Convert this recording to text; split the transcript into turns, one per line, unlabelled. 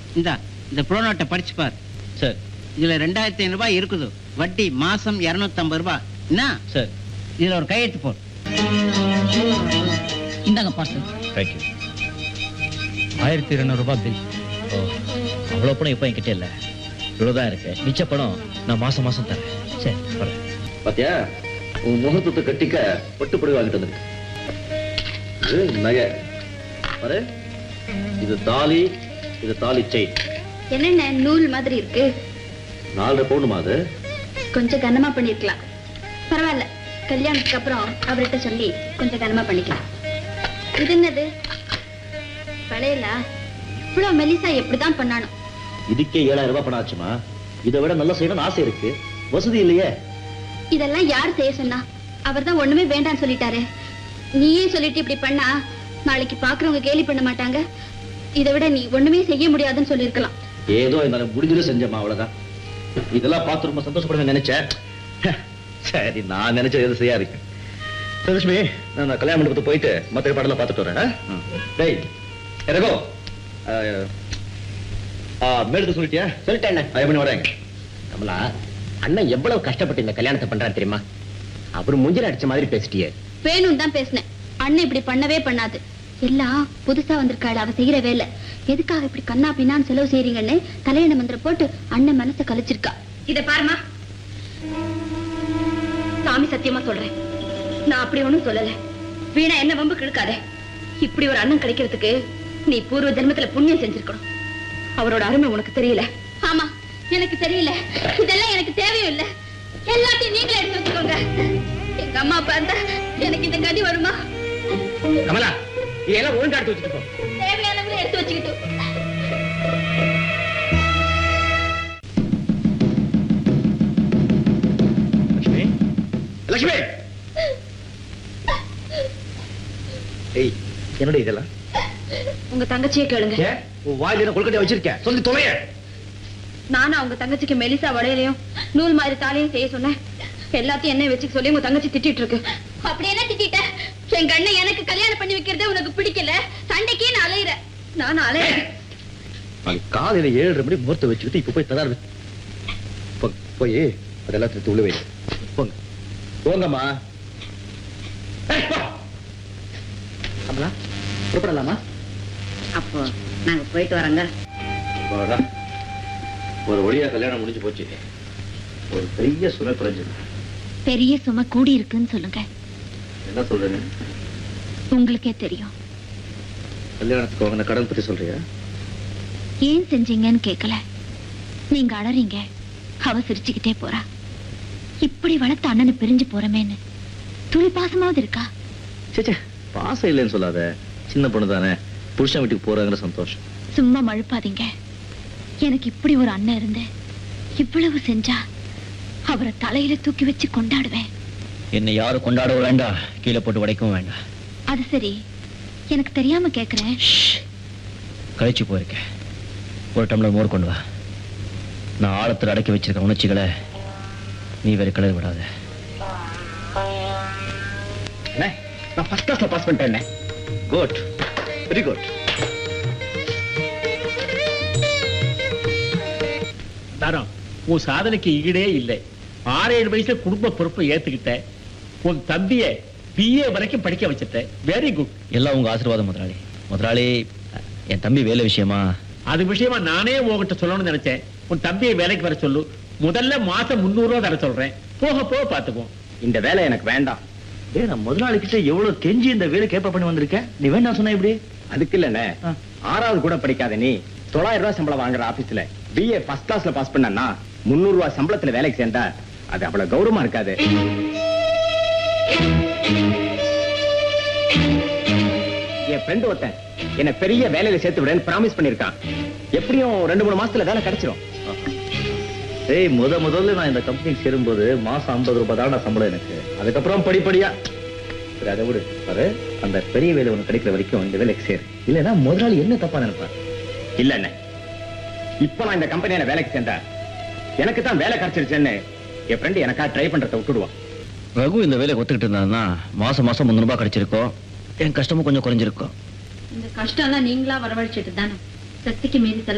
இந்தா இந்த ப்ரோனோட்டை படிச்சு பார்
சார்
இதுல ரெண்டாயிரத்தி ஐநூறு ரூபாய் இருக்குது வட்டி மாசம் இருநூத்தம்பது ரூபாய் என்ன
சார்
இதுல ஒரு கையெழுத்து போடு
இந்தாங்க பார்சல்
தேங்க்யூ
ஆயிரத்தி இருநூறு ரூபாய் பில்
ஓ அவ்வளோ பணம் இப்போ என்கிட்ட இல்லை இவ்வளோதான் இருக்கு மிச்ச பணம் நான் மாசம் மாசம் தரேன் சரி வரேன்
பாத்தியா உன் முகத்துக்கு கட்டிக்க பட்டுப்படி வாங்கிட்டு வந்திருக்கு இது நகை பாரு இது தாலி இது தாலி செயின்
என்னென்ன நூல் மாதிரி இருக்கு
நாலரை பவுனுமா அது
கொஞ்சம் கனமா பண்ணிருக்கலாம் பரவாயில்ல கல்யாணத்துக்கு அப்புறம் அவர்கிட்ட சொல்லி கொஞ்சம் கனமா பண்ணிக்கலாம் இது என்னது பழையலா இவ்வளவு மெலிசா எப்படிதான் பண்ணானோ
இதுக்கே ஏழாயிரம் ரூபாய் பணம் ஆச்சுமா இதை விட நல்லா செய்யணும்னு ஆசை இருக்கு வசதி இல்லையே
இதெல்லாம் யார் செய்ய சொன்னா அவர்தான் ஒண்ணுமே வேண்டாம்னு சொல்லிட்டாரு நீயே சொல்லிட்டு இப்படி பண்ணா நாளைக்கு பாக்குறவங்க கேலி பண்ண மாட்டாங்க இதை விட நீ ஒண்ணுமே செய்ய முடியாதுன்னு சொல்லியிருக்கலாம்
ஏதோ என்னால முடிஞ்சது செஞ்சம்மா அவ்வளவுதான் இதெல்லாம் பார்த்து ரொம்ப சந்தோஷப்படுவேன் நினைச்சேன் சரி நான் நினைச்சது எது சரியா இருக்கு லட்சுமி நான் நான் கல்யாண மண்டபத்துக்கு போயிட்டு மற்ற பாடலாம் பார்த்துட்டு வரேன் ஆ? டேய் எனக்கோ மேடத்து சொல்லிட்டியா
சொல்லிட்டேன்
அது பண்ணி வரேன்
கமலா அண்ணன் எவ்வளவு கஷ்டப்பட்டு இந்த கல்யாணத்தை பண்றாரு தெரியுமா அவர் மூஞ்சில அடிச்ச மாதிரி பேசிட்டியே
வேணும் தான் பேசினேன் அண்ணன் இப்படி பண்ணவே பண்ணாது எல்லாம் புதுசா வந்திருக்காள் அவ செய்யற வேலை எதுக்காக இப்படி கண்ணா பின்னான்னு செலவு செய்றீங்கன்னு தலையண மந்திரம் போட்டு அண்ணன் மனசை கலைச்சிருக்கா இத பாருமா சாமி சத்தியமா சொல்றேன் நான் அப்படி ஒண்ணும் சொல்லல வீணா என்ன வம்பு கிழக்காத இப்படி ஒரு அண்ணன் கிடைக்கிறதுக்கு நீ பூர்வ ஜென்மத்துல புண்ணியம் செஞ்சிருக்கணும் அவரோட அருமை உனக்கு தெரியல ஆமா எனக்கு தெரியல இதெல்லாம் எனக்கு தேவையும் இல்ல எல்லாத்தையும் நீங்களே எடுத்து வச்சுக்கோங்க எங்க அம்மா அப்பா இருந்தா எனக்கு இந்த கதி வருமா
கமலா இதெல்லாம் ஒழுங்கா எடுத்து வச்சுட்டு போ
தேவையானவங்களே எடுத்து வச்சுக்கிட்டு
லட்சுமி லட்சுமி ஏய் என்னடி இதெல்லாம்
உங்க தங்கச்சியை கேளுங்க
ஏன் உன் வாயில என்ன கொழுக்கட்டையா வச்சிருக்கேன் சொல்லி தொலைய
நானும் அவங்க தங்கச்சிக்கு மெலிசா வளையலையும் நூல் மாதிரி தாலையும் செய்ய சொன்னேன் எல்லாத்தையும் என்ன வச்சுக்க சொல்லி உங்க தங்கச்சி திட்டிட்டு இருக்கு அப்படி என்ன திட்டிட்ட எங்க அண்ணன் எனக்கு கல்யாணம் பண்ணி வைக்கிறதே உனக்கு பிடிக்கல சண்டைக்கே நான் அலையிறேன் நானும் அலையிறேன்
நாளைக்கு காலையில ஏழரை மணி முகூர்த்தம் வச்சுக்கிட்டு இப்ப போய் தராரு போங்க, போய் அதெல்லாம் திருத்து உள்ள வைங்க போங்க போங்கம்மா ஏய், போ. கமலா புறப்படலாமா
அப்போ நாங்க போயிட்டு வரோங்க
அப்பாடா. ஒரு வழியா கல்யாணம் முடிஞ்சு போச்சு ஒரு பெரிய சுமை குறைஞ்சது
பெரிய சுமை கூடி இருக்குன்னு சொல்லுங்க
என்ன சொல்றேன்னு
உங்களுக்கே தெரியும்
கல்யாணத்துக்கு வாங்கின கடன் பத்தி சொல்றியா
ஏன் செஞ்சீங்கன்னு கேட்கல நீங்க அழறீங்க அவ சிரிச்சுக்கிட்டே போறா இப்படி வளர்த்த அண்ணனை பிரிஞ்சு போறமேன்னு துளி பாசமாவது இருக்கா
சேச்சே பாசம் இல்லைன்னு சொல்லாத சின்ன பொண்ணு தானே புருஷன் வீட்டுக்கு போறாங்கிற சந்தோஷம்
சும்மா மழுப்பாதீங்க எனக்கு இப்படி ஒரு அண்ணன் இருந்து இவ்வளவு செஞ்சா அவரை தலையில தூக்கி வச்சு கொண்டாடுவேன்
என்னை யாரும் கொண்டாடவும் வேண்டாம் கீழே போட்டு உடைக்கவும் வேண்டாம்
அது சரி எனக்கு தெரியாம கேக்குறேன்
கழிச்சு போயிருக்கேன் ஒரு டம்ளர் மோர் கொண்டு வா நான் ஆழத்தில் அடக்கி வச்சிருக்க உணர்ச்சிகளை நீ வேற கிளறி விடாத
அண்ணே, நான் ஃபர்ஸ்ட் கிளாஸ்ல பாஸ் பண்ணிட்டேன்
குட் வெரி குட்
தரம் உன் சாதனைக்கு ஈடே இல்லை ஆறு ஏழு வயசுல குடும்ப பொறுப்பை ஏத்துக்கிட்ட உன் தம்பிய பிஏ வரைக்கும் படிக்க வச்சிட்ட வெரி குட்
எல்லாம் உங்க ஆசீர்வாதம் முதலாளி முதலாளி என் தம்பி வேலை விஷயமா
அது விஷயமா நானே உங்ககிட்ட சொல்லணும்னு நினைச்சேன் உன் தம்பியை வேலைக்கு வர சொல்லு முதல்ல மாசம் முந்நூறு ரூபா தர சொல்றேன் போக போக பாத்துக்குவோம்
இந்த வேலை எனக்கு வேண்டாம்
ஏய் நான் முதலாளி கிட்ட எவ்வளவு கெஞ்சி இந்த வேலை கேப்ப பண்ணி வந்திருக்கேன் நீ வேண்டாம் சொன்ன இப்படி
அதுக்கு இல்லண்ணே
ஆ.
ஆறாவது கூட படிக்காத நீ தொள்ளாயிரம் ரூபாய் சம்பளம் வாங்குற ஆபீஸ்ல பிஏ ஃபர்ஸ்ட் கிளாஸ்ல பாஸ் பண்ணனா முந்நூறு ரூபாய் சம்பளத்துல வேலைக்கு சேர்ந்தா அது அவ்வளவு கௌரவமா இருக்காது என் ஃப்ரெண்ட் ஒருத்தன் என்ன பெரிய வேலையில சேர்த்து விடுறேன்னு ப்ராமிஸ் பண்ணிருக்கான் எப்படியும் ரெண்டு மூணு மாசத்துல வேலை கிடைச்சிரும்
ஏய் முத முதல்ல நான் இந்த கம்பெனிக்கு சேரும்போது மாசம் ஐம்பது ரூபாய் தான் சம்பளம் எனக்கு அதுக்கப்புறம் படிப்படியா சரி அதை விடு பாரு அந்த பெரிய வேலை உனக்கு கிடைக்கிற வரைக்கும் இந்த வேலைக்கு சேரு இல்லைன்னா முதலாளி என்ன தப்பா நினைப்பார்
இல்ல அண்ணே இப்ப நான் இந்த கம்பெனியில வேலைக்கு சேர்ந்தா எனக்கு தான் வேலை கிடைச்சிருச்சுன்னு என் ஃப்ரெண்ட் எனக்கா ட்ரை பண்றத விட்டுடுவான்
ரகு இந்த வேலையை ஒத்துக்கிட்டு இருந்தாருன்னா மாசம் மாசம் முந்நூறு ரூபாய் கிடைச்சிருக்கோம் என் கஷ்டமும் கொஞ்சம் குறைஞ்சிருக்கும்
இந்த கஷ்டம் எல்லாம் நீங்களா வரவழைச்சிட்டு தானே சக்திக்கு மீறி